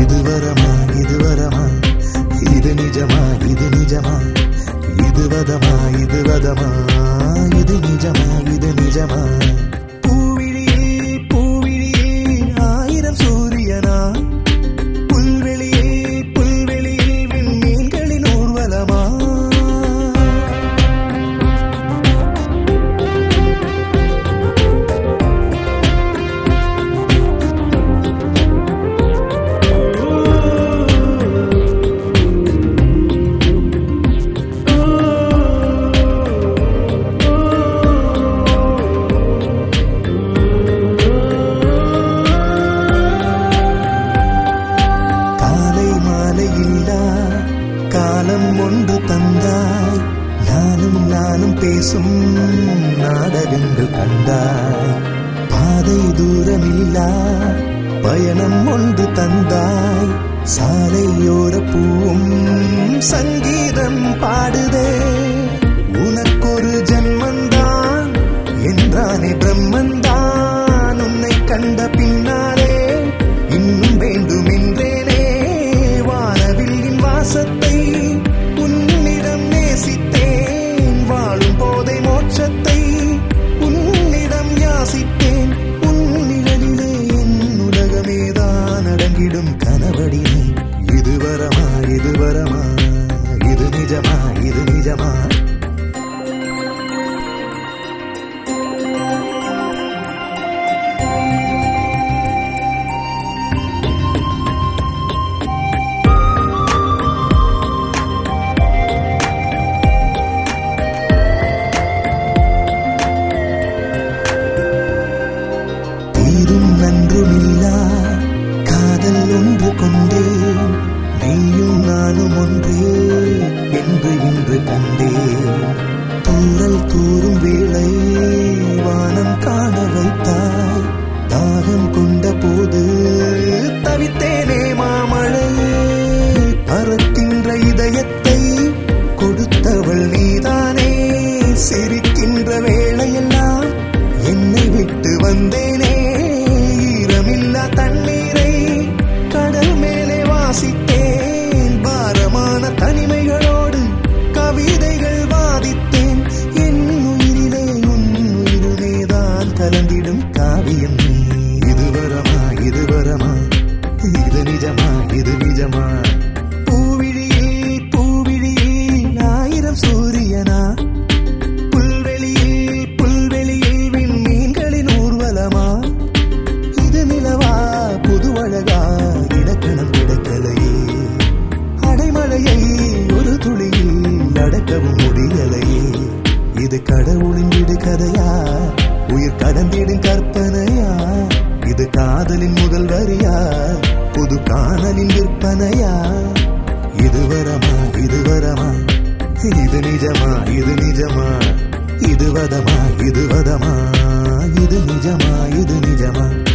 இது வரமா இது வரமா இது நிஜமா இது நிஜமா இது வதமா இது வதமா இது நிஜமா இது நிஜமா பூவிழியில் பூவிழியில் ஆயிரம் சூரியனா புல்வெளியில் புல்வெளியில் விண்மீன்களின் ஊர்வலமா காலை மாலை இல்லா காலம் ஒன்று தந்தாய் நானும் நானும் பேசும் நாடகங்கள் கண்டாய் பாதை தூரமில்லா பயணம் ஒன்று தந்தாய் சாலையோர பூவும் சங்கீதம் பாடுதே உனக்கொரு ஜன்மந்தான் என்றானே பிரம்மந்தான் உன்னை கண்ட பின்னாலே இன்னும் வேண்டும் என்றேனே வானவில்லின் வாசத்தை உன்னிடம் நேசித்தேன் வாழும் போதை மோட்சத்தை உன்னிடம் யாசித்தேன் உன் நிழலிலே என் உலகமேதான் அடங்கிடும் கனவடினே இது வரமா இது வரமா இது நிஜமா இது நிஜமா தீரும் நன்றுமில்லா காதல் ஒன்று கொண்டேன் நீயும் நானும் ஒன்றே என்று இன்று கண்டேன் தூரல் தூரும் வேளை வானம் காண வைத்தாய் தாகம் கொண்ட போது தவித்தேனே மாமழையே பறக்கின்ற இதயத்தை கொடுத்தவள் நீதானே சிரிக்கின்ற வேளையெல்லாம் என்னை விட்டு வந்தேனே ஈரமில்லா தண்ணீரை கடல் மேலே வாசித்தேன் பாரமான தனிமைகளோடு கவிதைகள் வாதித்தேன் என் உயிரிலே உன் உயிருமேதான் கலந்திடும் காவியம் நீ இது வரமா இது வரமா இது நிஜமா இது நிஜமா பூவிழியில் பூவிழியில் ஆயிரம் சூரியனா புல்வெளியில் புல்வெளியில் விண்மீன்களின் ஊர்வலமா இது நிலவா புதுவழகா இலக்கணம் கிடைக்கலையே அடைமழையை ஒரு துளியில் அடக்கவும் முடியலையே இது கடவுளின் விடு கதையா உயிர் கடந்திடும் கற்பனையா இது காதலின் முதல் வரியா புது காணலின் விற்பனையா இது வரமா இது வரமா இது நிஜமா இது நிஜமா இது வதமா இது வதமா இது நிஜமா இது நிஜமா